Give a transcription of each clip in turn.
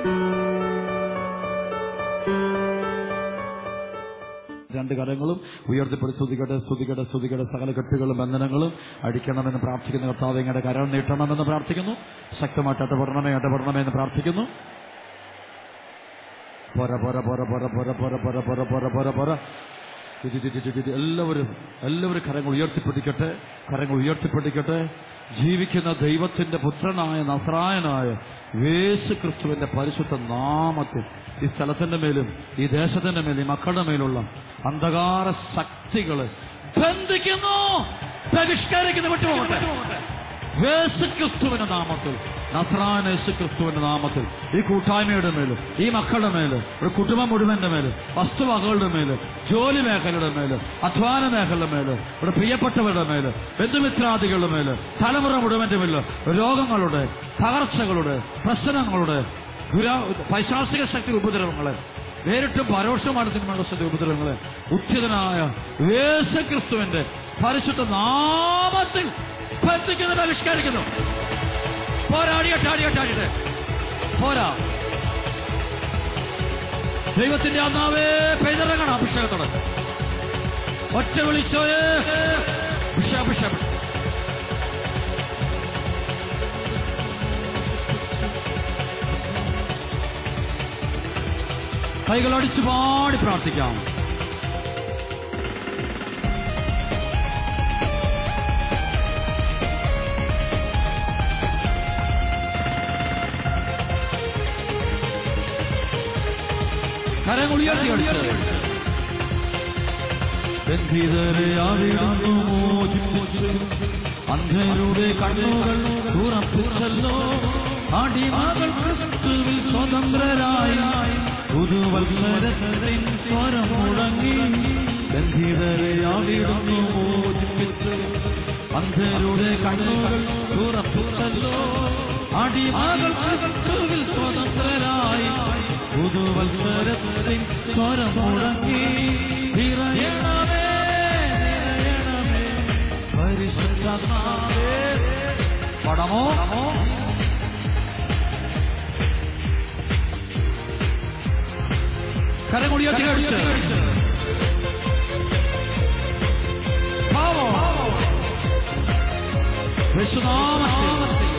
രണ്ട് കരങ്ങളും ഉയർത്തിപ്പെടി സ്തുതിക്കട്ടെ സ്തുതിക്കട്ടെ സ്തുതിക്കട്ടെ സകല കെട്ടുകളും ബന്ധനങ്ങളും അടിക്കണമെന്ന് പ്രാർത്ഥിക്കുന്ന കർത്താവ് ഇങ്ങയുടെ കരം നീട്ടണമെന്ന് പ്രാർത്ഥിക്കുന്നു ശക്തമായിട്ട് അട്ടപെടണമേ അട്ടപെടണമേ എന്ന് പ്രാർത്ഥിക്കുന്നു പോര പോര പോര പോര പോര പോര പോര പോര പോര പോര പോര ഇത് ഇത് ഇത് ഇത് ഇത് എല്ലാവരും എല്ലാവരും കരങ്ങൾ ഉയർത്തിപ്പിടിക്കട്ടെ കരങ്ങൾ ഉയർത്തിപ്പിടിക്കട്ടെ ജീവിക്കുന്ന ദൈവത്തിന്റെ പുത്രനായ നസ്രായനായ യേശു ക്രിസ്തുവിന്റെ പരിശുദ്ധ നാമത്തിൽ ഈ സ്ഥലത്തിന്റെ മേലും ഈ ദേശത്തിന്റെ മേലും ഈ മക്കളുടെ മേലുള്ള അന്ധകാര ശക്തികള് ബന്ധിക്കുന്നു ബഹിഷ്കരിക്കുന്നു വിട്ടുപോകട്ടെ യേശുക്രിസ്തുവിന്റെ നാമത്തിൽ നസ്രാൻ യേശുക്രിസ്തുവിന്റെ നാമത്തിൽ ഈ കൂട്ടായ്മയുടെ മേല് ഈ മക്കളുടെ മേല് ഒരു കുടുംബം മുഴുവന്റെ മേല് വസ്തുവകകളുടെ മേല് ജോലി മേഖലയുടെ മേല് അധ്വാന മേഖലയുടെ മേല് ഇവിടെ പ്രിയപ്പെട്ടവരുടെ മേല് ബന്ധുമിത്രാദികളുടെ മേല് തലമുറ മുഴുവന്റെ മേല് രോഗങ്ങളുടെ തകർച്ചകളുടെ പ്രശ്നങ്ങളുടെ ദുരാ പൈശാസിക ശക്തി ഉപദ്രവങ്ങളെ നേരിട്ടും പരോക്ഷമാണ് തിന്മകളുടെ ഉപദ്രവങ്ങളെ ഉച്ചിതനായ യേശുക്രിസ്തുവിന്റെ പരിശുദ്ധ നാമത്തിൽ ബന്ധിക്കുന്നു പരിഷ്കരിക്കുന്നു പോരാടിയട്ടെ അടിയട്ടെ അടിയട്ടെ പോരാ ദൈവത്തിന്റെ ആത്മാവേ പെയ്തിറങ്ങണം അഭിഷേകത്തോടെ ഒറ്റ വിളിച്ചോയേ അഭിഷേകം അഭിഷേകം കൈകളടിച്ചു പാടി പ്രാർത്ഥിക്കാം കരങ്ങൾ ഉയർത്തി അടിച്ച് ബന്ധിതരെ അവിടുന്നു മോചിപ്പിച്ചു അന്ധരുടെ കണ്ണുകൾ തുറപ്പിച്ചല്ലോ അടിമകൾ ക്രിസ്തുവിൽ സ്വതന്ത്രരായി പുതുവത്സരത്തിൻ സ്വരം മുടങ്ങി ബന്ധിതരെ അവിടുന്നു മോചിപ്പിച്ചു അന്ധരുടെ കണ്ണുകൾ തുറപ്പിച്ചല്ലോ അടിമകൾ ക്രിസ്തുവിൽ സ്വതന്ത്രരായി പുതുവത്സരത്തിൻ സ്വരം മുടങ്ങി നിറയണമേ നിറയണമേ പരിശുദ്ധമാവേ പടമോ കരമുടിയാട്ടി കഴിച്ച് പാവോ വിശുനാമത്തിൽ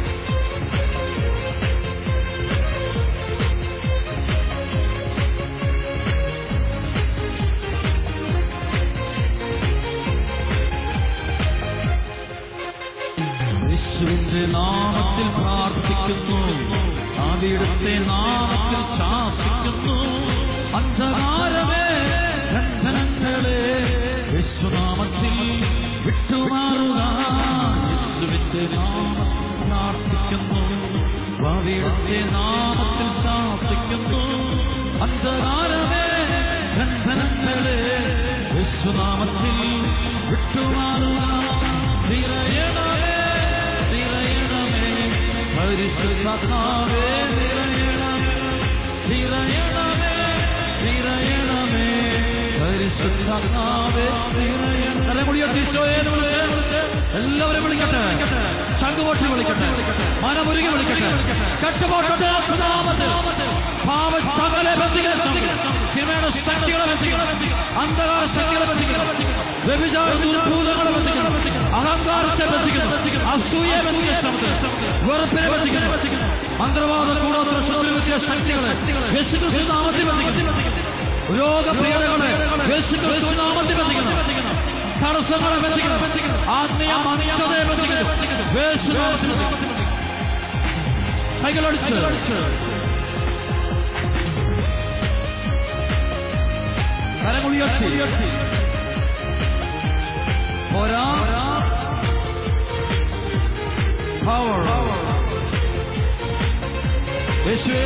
യേശുവിന്റെ നാമത്തിൽ പ്രാർത്ഥിക്കുന്നു അവിടുത്തെ നാമത്തിൽ ശാസിക്കുന്നു അന്ധകാരമേ ബന്ധനങ്ങളെ യേശുനാമത്തിൽ വിട്ടുമാറുക യേശുവിന്റെ നാമത്തിൽ പ്രാർത്ഥിക്കുന്നു അവിടുത്തെ നാമത്തിൽ ശാസിക്കുന്നു അന്ധകാരമേ ബന്ധനങ്ങളെ യേശുനാമത്തിൽ വിട്ടുമാറുക നിറയണമേ നിറയണമേ പരിശുദ്ധാത്മാവേ നിറയണമേ നിറയണമേ നിറയണമേ പരിശുദ്ധാത്മാവേ നിറയണമേ തലമുടിയൊട്ടി ഈശോയെ എന്ന് വിളിച്ച് എല്ലാവരും വിളിക്കട്ടെ ശംഖുപൊട്ടി വിളിക്കട്ടെ മനമുരുകി വിളിക്കട്ടെ കട്ടുപോട്ടത്തെ നാമത്തിൽ പാവ സകല ബന്ധികളെ തിന്മയുടെ ശക്തികളെ ബന്ധിക്കണം അന്ധകാര ശക്തികളെ ബന്ധിക്കണം വ്യഭിചാര ദുർഭൂതങ്ങളെ ബന്ധിക്കണം അഹങ്കാരത്തെ ബന്ധിക്കണം അസൂയെ ബന്ധിക്കണം വെറുപ്പിനെ ബന്ധിക്കണം മന്ത്രവാദ കൂടോത്ര ശത്രുവിദ്യ ശക്തികളെ യേശുക്രിസ്തു നാമത്തിൽ ബന്ധിക്കണം രോഗപീഠകളെ യേശുക്രിസ്തു നാമത്തിൽ ബന്ധിക്കണം തടസ്സങ്ങളെ ബന്ധിക്കണം ആത്മീയ മന്യതയെ ബന്ധിക്കണം യേശു നാമത്തിൽ ബന്ധിക്കണം കൈകളടിച്ച് കരമുയർത്തി പോരാ പവർ യേശുവേ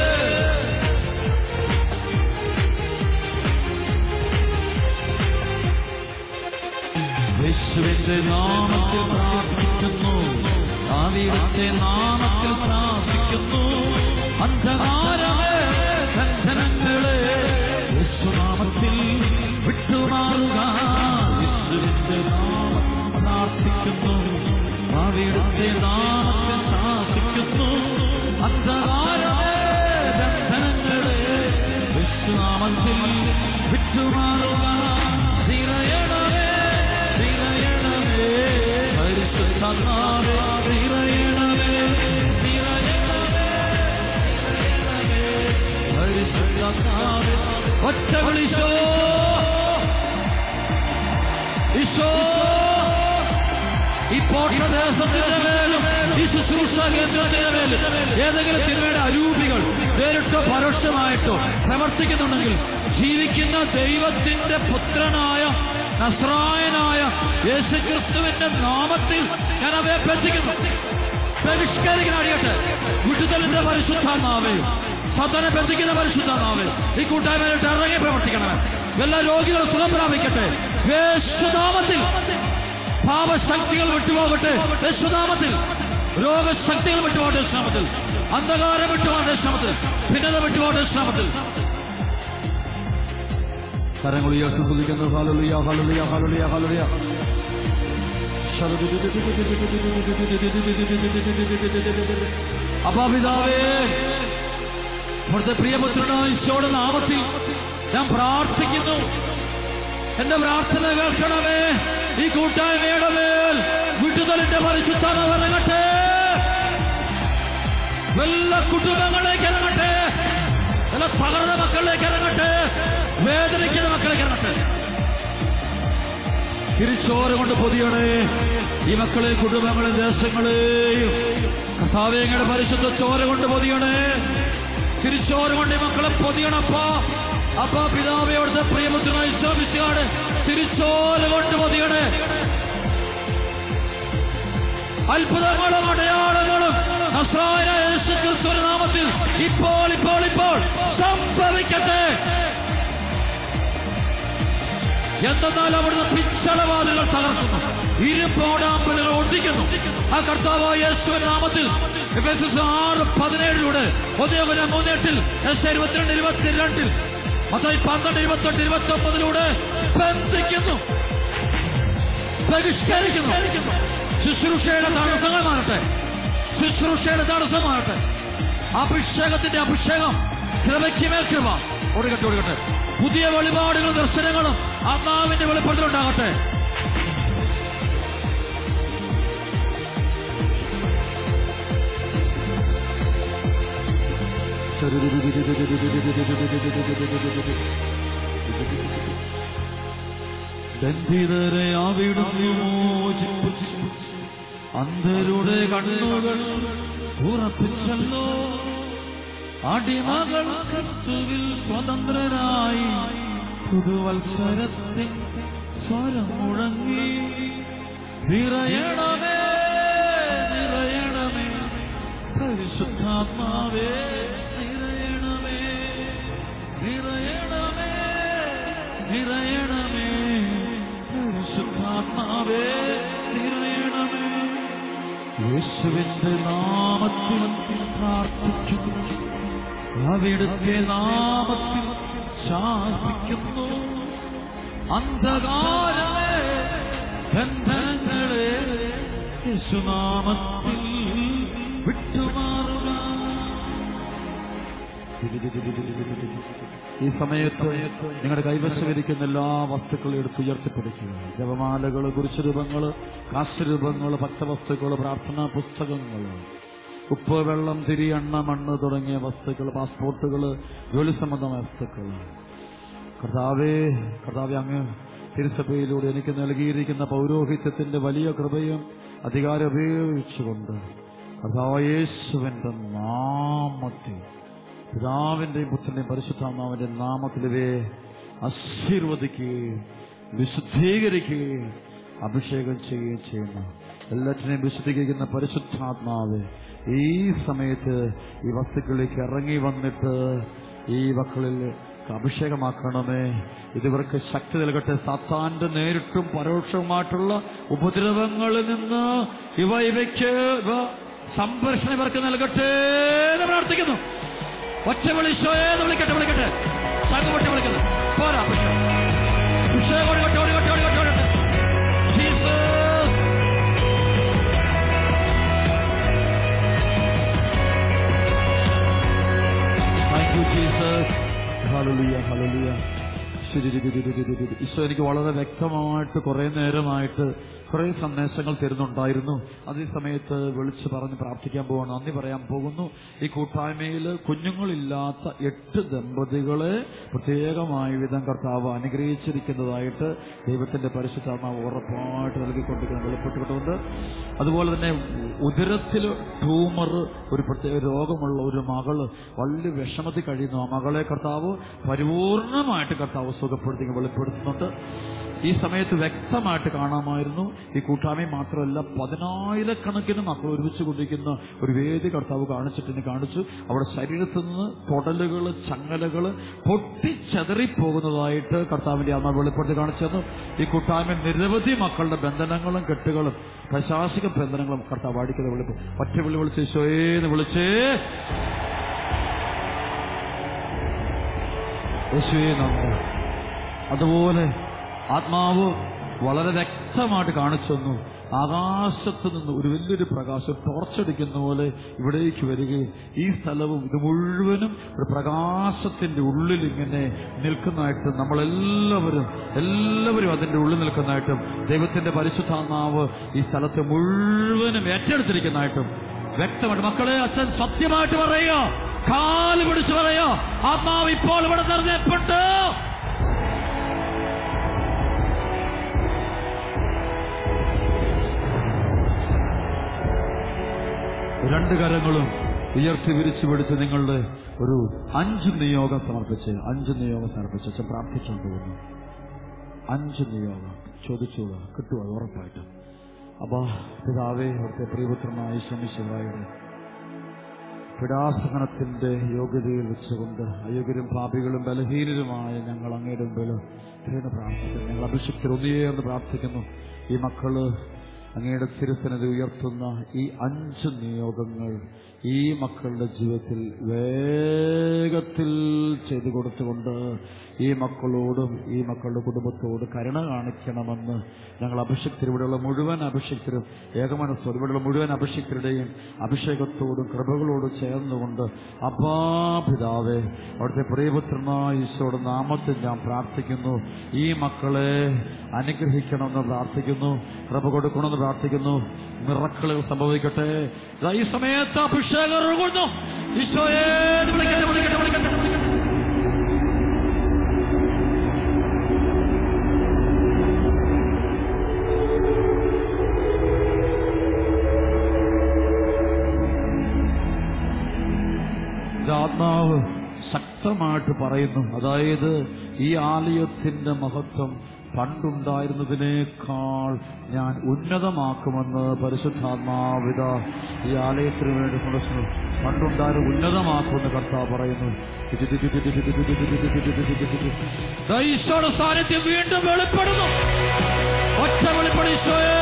യേശുവിന്റെ നാമത്തിൽ പ്രാർത്ഥിക്കുന്നു ആവിയുടെ നാമത്തിൽ പ്രാർത്ഥിക്കുന്നു അന്ധകാരമേ ബന്ധനങ്ങളെ യേശുനാമത്തിൽ വിട്ടുമാറുക യേശുവിന്റെ നാമത്തിൽ പ്രാർത്ഥിക്കുന്നു ആവിയുടെ നാമത്തിൽ പ്രാർത്ഥിക്കുന്നു അന്ധകാരമേ നാമത്തിൽ വിട്ടുമാറുക നിറയണമേ നിറയണമേ പരിശുദ്ധാത്മാവേ നിറയണമേ നിറയണമേ നിറയണമേ പരിശുദ്ധാത്മാവേ ഒറ്റ വിളിച്ചോ ഈശോ ഈ പോട്ടദേശത്തിന്റെ മേലും ഈ ശുശ്രൂഷ കേന്ദ്രത്തിന്റെ മേലും ഏതെങ്കിലും തിരുമയുടെ അരൂപികൾ നേരിട്ടോ പരോക്ഷമായിട്ടോ പ്രവർത്തിക്കുന്നുണ്ടെങ്കിൽ ജീവിക്കുന്ന ദൈവത്തിന്റെ പുത്രനായ നസ്രായനായ യേശുക്രിസ്തുവിന്റെ നാമത്തിൽ ഞാൻ അവയെ ബന്ധിക്കുന്നു ബഹിഷ്കരിക്കുന്ന അടിയട്ടെ വിടുതലിന്റെ പരിശുദ്ധാത്മാവേ സതനെ ബന്ധിക്കുന്ന പരിശുദ്ധാത്മാവേ ഈ കൂട്ടായ്മയിലോട്ട് ഇറങ്ങി പ്രവർത്തിക്കണമേ എല്ലാ രോഗികളും സുഖം പ്രാപിക്കട്ടെ യേശുനാമത്തിൽ പാപശക്തികൾ വിട്ടുപോകട്ടെ യേശുനാമത്തിൽ രോഗശക്തികൾ വിട്ടുപോകട്ടെ യേശുനാമത്തിൽ അന്ധകാരം വിട്ടുപോകട്ടെ യേശുനാമത്തിൽ ഭിന്നത വിട്ടുപോകട്ടെ യേശുനാമത്തിൽ കരങ്ങൾ ഉയർത്തി തുതിക്കുന്നു ഹാലലുയ ഹാലലുയ ഹാലലുയ ഹാലലുയ അപ്പാപിതാവേ അവിടുത്തെ പ്രിയപുത്രനായ ഈശോയുടെ നാമത്തിൽ ഞാൻ പ്രാർത്ഥിക്കുന്നു എന്റെ പ്രാർത്ഥന കേൾക്കണമേ ഈ കൂട്ടായ്മയുടെ മേൽ വിട്ടുതലിന്റെ പരിശുദ്ധത ഇറങ്ങട്ടെ എല്ലാ കുടുംബങ്ങളിലേക്ക് ഇറങ്ങട്ടെ എല്ലാ തകർന്ന മക്കളിലേക്ക് ഇറങ്ങട്ടെ വേദനിക്കുന്ന മക്കളിലേക്ക് ഇറങ്ങട്ടെ തിരിച്ചോര കൊണ്ട് പൊതിയണേ ഈ മക്കളെ കുടുംബങ്ങളെ ദേശങ്ങളെയും കഥാവേങ്ങയുടെ പരിശുദ്ധ ചോര കൊണ്ട് പൊതിയണേ തിരിച്ചോര കൊണ്ട് ഈ മക്കളെ പൊതിയണപ്പാ അപ്പ പിതാവേ അവിടുത്തെ പ്രിയപുത്രനായി ശോഭിച്ചാണ് തിരിച്ചോല കൊണ്ട് പൊതിയണേ അത്ഭുതങ്ങളും അടയാളങ്ങളും നസ്രായ യേശുക്രിസ്തുവിന്റെ നാമത്തിൽ ഇപ്പോൾ ഇപ്പോൾ ഇപ്പോൾ സംഭവിക്കട്ടെ എന്തെന്നാൽ അവിടുന്ന് പിച്ചളവാതിലുകൾ തകർക്കുന്നു ഇരുപ്പോടാമ്പലുകൾ ഒട്ടിക്കുന്നു ആ കർത്താവായ യേശുവിന്റെ നാമത്തിൽ എഫെസസ് ആറ് പതിനേഴിലൂടെ ഉദയപുരം മൂന്നെട്ടിൽ എസ് ഇരുപത്തിരണ്ട് ഇരുപത്തിരണ്ടിൽ അതായി പന്ത്രണ്ട് ഇരുപത്തെട്ട് ഇരുപത്തി ഒമ്പതിലൂടെ ബന്ധിക്കുന്നു ബഹിഷ്കരിക്കുന്നു ശുശ്രൂഷയുടെ തടസ്സങ്ങൾ മാറട്ടെ ശുശ്രൂഷയുടെ തടസ്സം മാറട്ടെ അഭിഷേകത്തിന്റെ അഭിഷേകം കൃപയ്ക്ക് മേൽ കൃപ ഒടുകട്ടെ ഒടുകട്ടെ പുതിയ വെളിപാടുകളും ദർശനങ്ങളും അന്നാവിന്റെ വെളിപ്പെടുത്തലുണ്ടാകട്ടെ ബന്ധിതരെ അവിടുന്ന് മോചിപ്പിച്ചു അന്ധരുടെ കണ്ണുകൾ ഉറപ്പിച്ചല്ലോ അടിമകൾ ക്രിസ്തുവിൽ സ്വതന്ത്രരായി പുതുവത്സരത്തിൻ സ്വരം മുഴങ്ങി നിറയണമേ നിറയണമേ പരിശുദ്ധാത്മാവേ നിറയണമേ നിറയണമേ നിറയണമേ പരിശുദ്ധാത്മാവേ നിറയണമേ യേശുവിന്റെ നാമത്തിൽ പ്രാർത്ഥിക്കുന്നു അവിടുത്തെ നാമത്തിൽ ശാസിക്കുന്നു അന്ധകാരമേ ബന്ധങ്ങളെ യേശുനാമത്തിൽ വിട്ടുമാറുക ഈ സമയത്ത് നിങ്ങളുടെ കൈവശമിരിക്കുന്ന എല്ലാ വസ്തുക്കളും എടുത്ത് ഉയർത്തിപ്പിടിക്കുക ജപമാലകൾ കുരിശുരൂപങ്ങൾ കാശരൂപങ്ങൾ ഭക്തവസ്തുക്കൾ പ്രാർത്ഥനാ പുസ്തകങ്ങൾ ഉപ്പ് വെള്ളം തിരി എണ്ണ മണ്ണ് തുടങ്ങിയ വസ്തുക്കൾ പാസ്പോർട്ടുകൾ ജോലി സംബന്ധമായ വസ്തുക്കൾ കർത്താവേ കർത്താവെ അങ്ങ് തിരുസഭയിലൂടെ എനിക്ക് നൽകിയിരിക്കുന്ന പൗരോഹിത്യത്തിന്റെ വലിയ കൃപയും അധികാരം ഉപയോഗിച്ചുകൊണ്ട് കർത്താവ് യേശുവിന്റെ നാമത്തിൽ പിതാവിന്റെയും പുത്രന്റെയും പരിശുദ്ധാത്മാവിന്റെ നാമത്തിലവേ ആശീർവദിക്കുകയും വിശുദ്ധീകരിക്കുകയും അഭിഷേകം ചെയ്യുകയും ചെയ്യുന്നു എല്ലാറ്റിനെയും വിശുദ്ധീകരിക്കുന്ന പരിശുദ്ധാത്മാവ് ഈ സമയത്ത് ഈ വസ്തുക്കളിലേക്ക് ഇറങ്ങി വന്നിട്ട് ഈ മക്കളിൽ അഭിഷേകമാക്കണമേ ഇതിവർക്ക് ശക്തി നൽകട്ടെ സാത്താന്റെ നേരിട്ടും പരോക്ഷവുമായിട്ടുള്ള ഉപദ്രവങ്ങളിൽ നിന്ന് ഇവ ഇവയ്ക്ക് ഇവ സംരക്ഷണം ഇവർക്ക് നൽകട്ടെ എന്ന് പ്രാർത്ഥിക്കുന്നു ഒറ്റ വിളിച്ചോയെ എന്ന് വിളിക്കട്ടെ വിളിക്കട്ടെ സംഘപട്ടി വിളിക്കുന്നു പോരാ അഭിഷേകം അഭിഷേകം ഓടിക്കട്ടെ ഓടിക്കട്ടെ ഓടിക്കട്ടെ ഓടിക്കട്ടെ ജീസസ് താങ്ക് യു ജീസസ് ഹല്ലേലൂയ ഹല്ലേലൂയ ശരി, ശരി, ശരി, ശരി, ശരി, ശരി. ഈശോ എനിക്ക് വളരെ വ്യക്തമായിട്ട് കുറെ നേരമായിട്ട് കുറെ സന്ദേശങ്ങൾ തരുന്നുണ്ടായിരുന്നു അതേ സമയത്ത് വിളിച്ചു പറഞ്ഞ് പ്രാർത്ഥിക്കാൻ പോവാണ് നന്ദി പറയാൻ പോകുന്നു ഈ കൂട്ടായ്മയിൽ കുഞ്ഞുങ്ങളില്ലാത്ത എട്ട് ദമ്പതികളെ പ്രത്യേകമായ വിധം കർത്താവ് അനുഗ്രഹിച്ചിരിക്കുന്നതായിട്ട് ദൈവത്തിന്റെ പരിശുദ്ധാത്മാവ് ഉറപ്പായിട്ട് നൽകിക്കൊണ്ടിരിക്കുന്നത് വെളിപ്പെട്ടുകൊണ്ടുണ്ട് അതുപോലെ തന്നെ ഉദരത്തിൽ ട്യൂമർ ഒരു പ്രത്യേക രോഗമുള്ള ഒരു മകള് വലിയ വിഷമത്തിൽ കഴിയുന്നു ആ മകളെ കർത്താവ് പരിപൂർണമായിട്ട് കർത്താവ് സുഖപ്പെടുത്തി വെളിപ്പെടുത്തുന്നുണ്ട് ഈ സമയത്ത് വ്യക്തമായിട്ട് കാണാമായിരുന്നു ഈ കൂട്ടായ്മ മാത്രമല്ല പതിനായിരക്കണക്കിന് മക്കൾ ഒരുമിച്ച് കൊണ്ടിരിക്കുന്ന ഒരു വേദി കർത്താവ് കാണിച്ചിട്ട് കാണിച്ചു അവിടെ ശരീരത്തിൽ നിന്ന് തൊടലുകൾ ചങ്ങലകൾ പൊട്ടിച്ചെതറിപ്പോകുന്നതായിട്ട് കർത്താവിന്റെ അമ്മ വെളിപ്പെടുത്തി കാണിച്ചു തന്നു ഈ കൂട്ടായ്മ നിരവധി മക്കളുടെ ബന്ധനങ്ങളും കെട്ടുകളും പൈശാചിക ബന്ധനങ്ങളും കർത്താവ് അടിക്കുന്ന വെളിപ്പ് ഒറ്റ വിളി വിളിച്ച് ഈശോയേന്ന് വിളിച്ചേ യേശുവേ നന്ദി അതുപോലെ ആത്മാവ് വളരെ വ്യക്തമായിട്ട് കാണിച്ചു തന്നു ആകാശത്ത് നിന്ന് ഒരു വലിയൊരു പ്രകാശം ടോർച്ചടിക്കുന്ന പോലെ ഇവിടേക്ക് വരികയും ഈ സ്ഥലവും ഇത് മുഴുവനും ഒരു പ്രകാശത്തിന്റെ ഉള്ളിൽ ഇങ്ങനെ നിൽക്കുന്നതായിട്ട് നമ്മളെല്ലാവരും എല്ലാവരും അതിന്റെ ഉള്ളിൽ നിൽക്കുന്നതായിട്ടും ദൈവത്തിന്റെ പരിശുദ്ധാത്മാവ് ഈ സ്ഥലത്തെ മുഴുവനും ഏറ്റെടുത്തിരിക്കുന്നതായിട്ടും വ്യക്തമായിട്ട് മക്കളെ അച്ഛൻ സത്യമായിട്ട് പറയുക കാല് പിടിച്ച് പറയുക ആത്മാവ് ഇപ്പോൾ ഇവിടെ നിറഞ്ഞപ്പെട്ടു രണ്ട് കരങ്ങളും ഉയർത്തി വിരിച്ചു പിടിച്ച് നിങ്ങളുടെ ഒരു അഞ്ച് നിയോഗം സമർപ്പിച്ച് അഞ്ച് നിയോഗം സമർപ്പിച്ച് അച്ഛൻ പ്രാർത്ഥിച്ചുകൊണ്ട് പോകുന്നു അഞ്ച് നിയോഗം ചോദിച്ചോളൂ കിട്ടുമോ അത് ഉറപ്പായിട്ടും അപ്പാ പിതാവേ അവിടുത്തെ പ്രിയപുത്രനായ ശ്രമിച്ചതായുടെ പിടാസഹനത്തിന്റെ യോഗ്യതയിൽ വെച്ചുകൊണ്ട് അയോഗ്യരും പാപികളും ബലഹീനരുമായ ഞങ്ങൾ അങ്ങയുടെ മുമ്പിൽ ദൈവം പ്രാർത്ഥിക്കുന്നു ഞങ്ങൾ അഭിഷിക്തർ ഒന്നിയേർന്ന് പ്രാർത്ഥിക്കുന്നു ഈ മക്കള് അങ്ങയുടെ തിരുസനത് ഉയർത്തുന്ന ഈ അഞ്ച് നിയോഗങ്ങൾ ഈ മക്കളുടെ ജീവിതത്തിൽ വേഗത്തിൽ ചെയ്തു കൊടുത്തുകൊണ്ട് ഈ മക്കളോടും ഈ മക്കളുടെ കുടുംബത്തോട് കരുണ കാണിക്കണമെന്ന് ഞങ്ങൾ അഭിഷിക്തർ ഇവിടെയുള്ള മുഴുവൻ അഭിഷിക്തരും ഏകമനസ്സോട് ഇവിടെയുള്ള മുഴുവൻ അഭിഷിക്തരുടെയും അഭിഷേകത്തോടും കൃപകളോടും ചേർന്നുകൊണ്ട് അപ്പാ പിതാവേ അവിടുത്തെ പ്രിയപുത്രനായ ഈശോയുടെ നാമത്തിൽ ഞാൻ പ്രാർത്ഥിക്കുന്നു ഈ മക്കളെ അനുഗ്രഹിക്കണമെന്ന് പ്രാർത്ഥിക്കുന്നു കൃപ കൊടുക്കണമെന്ന് പ്രാർത്ഥിക്കുന്നു മിറക്കളുകൾ സംഭവിക്കട്ടെ ദാ ഈ സമയത്ത് അഭിഷേകം ഇറങ്ങുന്നു ഈശോയെ എന്ന് വിളിക്കട്ടെ വിളിക്കട്ടെ വിളിക്കട്ടെ വിളിക്കട്ടെ ഇത് ആത്മാവ് ശക്തമായിട്ട് പറയുന്നു അതായത് ഈ ആലയത്തിന്റെ മഹത്വം പണ്ടുണ്ടായിരുന്നതിനേക്കാൾ ഞാൻ ഉന്നതമാക്കുമെന്ന് പരിശുദ്ധാത്മാവിത ഈ ആലയത്തിന് വേണ്ടി സന്ദർശനം പണ്ടുണ്ടായിരുന്ന ഉന്നതമാക്കുമെന്ന് കർത്താവ് പറയുന്നു ദാ ഈശോയുടെ സാന്നിധ്യം വീണ്ടും വെളിപ്പെടുന്നു ഒറ്റ വെളിപ്പെടും ഈശോയേ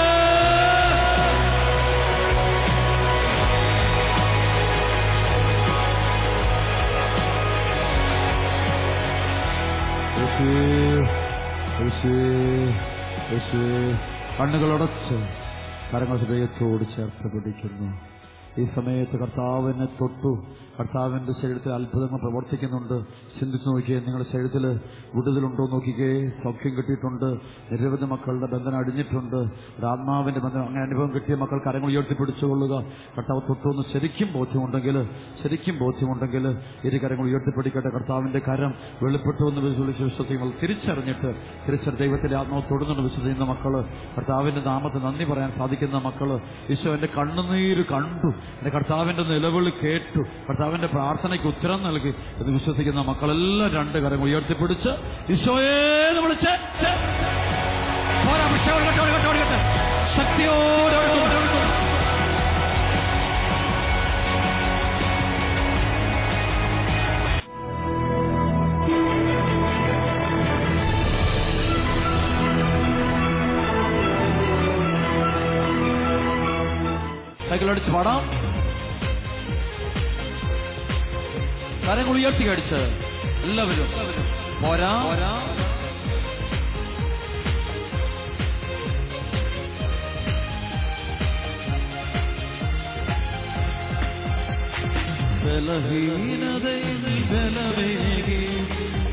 യേശുവേ, യേശുവേ, യേശുവേ. കണ്ണുകളടച്ച് കരങ്ങൾ ഹൃദയത്തോട് ചേർത്ത് പിടിക്കുന്നു ഈ സമയത്ത് കർത്താവിനെ തൊട്ടു കർത്താവിന്റെ ശരീരത്തിൽ അത്ഭുതങ്ങൾ പ്രവർത്തിക്കുന്നുണ്ട് ചിന്തിച്ചു നോക്കിയേ നിങ്ങളുടെ ശരീരത്തിൽ വിടുതലുണ്ടോ നോക്കിക്കേ സൗഖ്യം കിട്ടിയിട്ടുണ്ട് നിരവധി മക്കളുടെ ബന്ധനം അടിഞ്ഞിട്ടുണ്ട് ഒരു ആത്മാവിന്റെ ബന്ധനം അങ്ങനെ അനുഭവം കിട്ടിയ മക്കൾ കരങ്ങൾ ഉയർത്തി പിടിച്ചുകൊള്ളുക കർത്താവ് തൊട്ടുവന്ന് ശരിക്കും ബോധ്യമുണ്ടെങ്കിൽ ശരിക്കും ബോധ്യമുണ്ടെങ്കിൽ ഇരു കരങ്ങൾ ഉയർത്തിപ്പിടിക്കട്ടെ കർത്താവിന്റെ കരം വെളിപ്പെട്ടു എന്ന് വിളിച്ച് വിശ്വസിക്കുമ്പോൾ തിരിച്ചറിഞ്ഞിട്ട് തിരിച്ചറി ദൈവത്തിന്റെ ആത്മാവ് തൊടുന്നുണ്ട് വിശ്വസിക്കുന്ന മക്കള് കർത്താവിന്റെ നാമത്തെ നന്ദി പറയാൻ സാധിക്കുന്ന മക്കള് ഈശോ എന്റെ കണ്ണുനീര് കണ്ടു എന്റെ കർത്താവിന്റെ നിലവിളി കേട്ടു കർത്താവിന്റെ പ്രാർത്ഥനയ്ക്ക് ഉത്തരം നൽകി എന്ന് വിശ്വസിക്കുന്ന മക്കളെല്ലാം രണ്ട് കരങ്ങൾ ഉയർത്തിപ്പിടിച്ച് ഈശോയേന്ന് വിളിച്ച് പോരാ, അഭിഷേകം ഒഴുകട്ടെ, ഒഴുകട്ടെ, ഒഴുകട്ടെ. ശക്തിയോടെ ഒഴുകുന്നു, ഒഴുകുന്നു. കൈകളടിച്ച് പാടാം കരങ്ങൾ ഉയർത്തി അടിച്ച് എല്ലാവരും പോരാ ബലഹീനതയിൽ ബലമേകി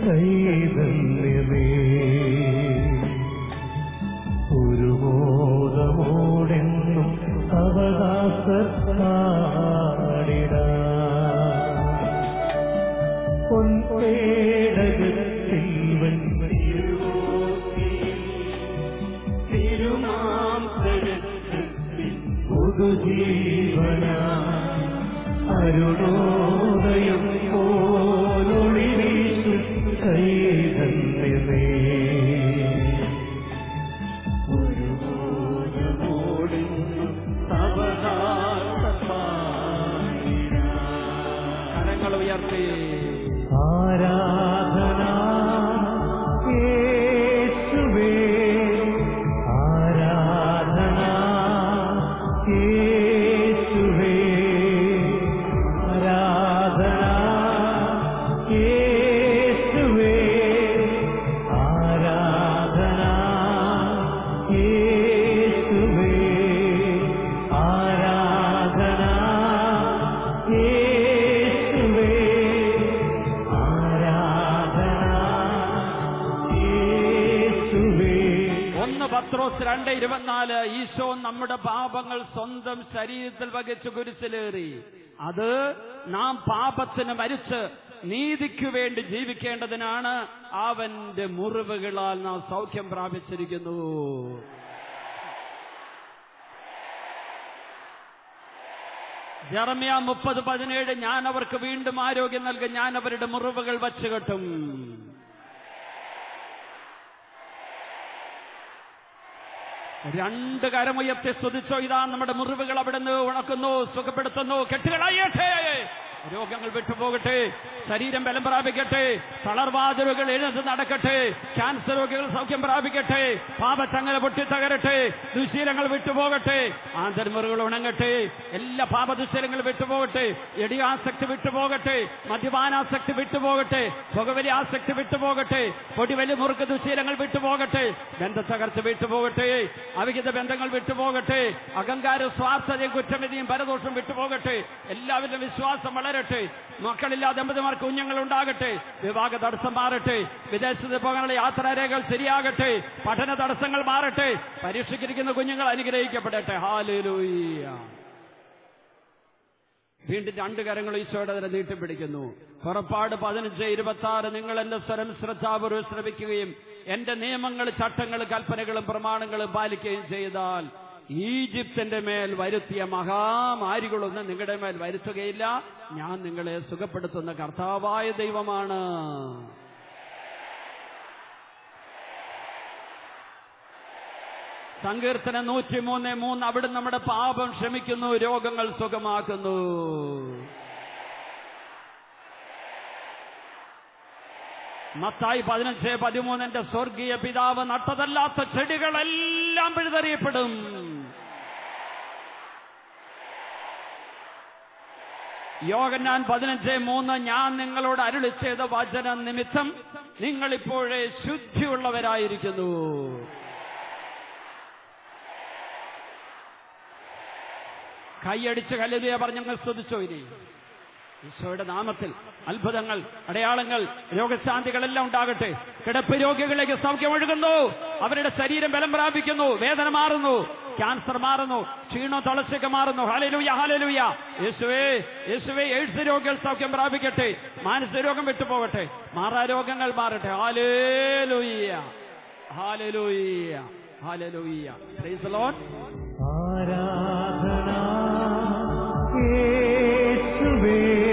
ചൈതന്യമേ ഒരു മോദമോടെന്നും അവകാശത്താടിട പൊൻപേടകത്തിൽ പുതുജീവന അരുണോദയം പോലൊളി വീശും ചൈതന്യമേ ഒരു മോദമോടെന്നും കരങ്ങൾ ഉയർത്തി ആരാധന യേശുവേ ആരാധന യേശുവേ ആരാധന യേശുവേ ആരാധന യേശുവേ ആരാധന യേശുവേ ആരാധന യേശുവേ ഒന്ന് പത്രോസ് രണ്ട് ഇരുപത്തിനാല് ഈശോ നമ്മുടെ പാപങ്ങൾ സ്വന്തം ശരീരത്തിൽ വഹിച്ച് കുരിശിലേറി അത് നാം പാപത്തിന് മരിച്ച് നീതിക്ക് വേണ്ടി ജീവിക്കേണ്ടതിനാണ് അവന്റെ മുറിവുകളാൽ നാം സൗഖ്യം പ്രാപിച്ചിരിക്കുന്നു ജർമ്മിയ മുപ്പത് പതിനേഴ് ഞാൻ അവർക്ക് വീണ്ടും ആരോഗ്യം നൽകും ഞാൻ അവരുടെ മുറിവുകൾ വച്ചു കെട്ടും രണ്ട് കരമുയർത്തി സ്തുതിച്ചോ ഇതാ നമ്മുടെ മുറിവുകൾ അവിടെ നിന്ന് ഉണക്കുന്നു സുഖപ്പെടുത്തുന്നു കെട്ടുകളായിട്ടെ രോഗങ്ങൾ വിട്ടുപോകട്ടെ ശരീരം ബലം പ്രാപിക്കട്ടെ തളർവാതിലുകൾ എഴുന്നേറ്റ് നടക്കട്ടെ ക്യാൻസർ രോഗികൾ സൗഖ്യം പ്രാപിക്കട്ടെ പാപച്ചങ്ങല പൊട്ടി തകരട്ടെ ദുശീലങ്ങൾ വിട്ടുപോകട്ടെ ആന്തരമുറികൾ ഉണങ്ങട്ടെ എല്ലാ പാപദുശീലങ്ങൾ വിട്ടുപോകട്ടെ എടിയാസക്തി വിട്ടുപോകട്ടെ മദ്യപാനാസക്തി വിട്ടുപോകട്ടെ പുകവലി ആസക്തി വിട്ടുപോകട്ടെ പൊടിവലി മുറുക്ക് ദുശീലങ്ങൾ വിട്ടുപോകട്ടെ ബന്ധത്തകർച്ച വിട്ടുപോകട്ടെ അവിഹിത ബന്ധങ്ങൾ വിട്ടുപോകട്ടെ അഹങ്കാര സ്വാർത്ഥതയും കുറ്റമിതിയും പരദോഷം വിട്ടുപോകട്ടെ എല്ലാവരുടെയും വിശ്വാസം വളരട്ടെ മക്കളില്ലാതെ ദമ്പതിമാർക്ക് കുഞ്ഞുങ്ങൾ ഉണ്ടാകട്ടെ വിവാഹ തടസ്സം മാറട്ടെ വിദേശത്ത് പോകാനുള്ള യാത്രാരേഖകൾ ശരിയാകട്ടെ പഠന തടസ്സങ്ങൾ മാറട്ടെ പരീക്ഷയ്ക്കിരിക്കുന്ന കുഞ്ഞുങ്ങൾ അനുഗ്രഹിക്കപ്പെടട്ടെ ഹാലൂയ്യ വീണ്ടും രണ്ട് കരങ്ങൾ ഈശോയുടെ അതിനെ നീട്ടിപ്പിടിക്കുന്നു പുറപ്പാട് പതിനഞ്ച് ഇരുപത്തി ആറ് നിങ്ങൾ എന്റെ സ്വരം ശ്രദ്ധാപൂർവ്വം ശ്രമിക്കുകയും എന്റെ നിയമങ്ങൾ ചട്ടങ്ങൾ കൽപ്പനകളും പ്രമാണങ്ങളും പാലിക്കുകയും ചെയ്താൽ ഈജിപ്തിന്റെ മേൽ വരുത്തിയ മഹാമാരികളൊന്നും നിങ്ങളുടെ മേൽ വരുത്തുകയില്ല ഞാൻ നിങ്ങളെ സുഖപ്പെടുത്തുന്ന കർത്താവായ ദൈവമാണ് സങ്കീർത്തനം നൂറ്റിമൂന്ന് മൂന്ന് അവിടെ നമ്മുടെ പാപം ക്ഷമിക്കുന്നു രോഗങ്ങൾ സുഖമാക്കുന്നു മത്തായി പതിനഞ്ച് പതിമൂന്നിന്റെ സ്വർഗീയ പിതാവ് നട്ടതല്ലാത്ത ചെടികളെല്ലാം പിഴുതെറിയപ്പെടും യോഗന്നാൻ പതിനഞ്ച് മൂന്ന് ഞാൻ നിങ്ങളോട് അരുളി ചെയ്ത വചന നിമിത്തം നിങ്ങൾ ഇപ്പോഴേ ശുദ്ധിയുള്ളവരായിരിക്കുന്നു കൈയടിച്ച് കല്ലുതിയെ പറഞ്ഞങ്ങൾ സ്തുതിച്ചോ ഇനി ഈശോയുടെ നാമത്തിൽ അത്ഭുതങ്ങൾ അടയാളങ്ങൾ രോഗശാന്തികളെല്ലാം ഉണ്ടാകട്ടെ കിടപ്പ് രോഗികളിലേക്ക് സൗഖ്യം ഒഴുകുന്നു അവരുടെ ശരീരം ബലം പ്രാപിക്കുന്നു വേദന മാറുന്നു ക്യാൻസർ മാറുന്നു ക്ഷീണോ തളച്ചൊക്കെ മാറുന്നു ഹാലലൂയ ഹാലലൂയ യേശുവേ യേശുവേ എയ്ഡ്സ് രോഗികൾ സൗഖ്യം പ്രാപിക്കട്ടെ മാനസിക രോഗം വിട്ടുപോകട്ടെ മാറാ രോഗങ്ങൾ മാറട്ടെ ഹാലേലൂയ ഹാലലൂയ ഹാലലൂയ പ്രൈസ് ലോൺ ആരാധന യേശുവേ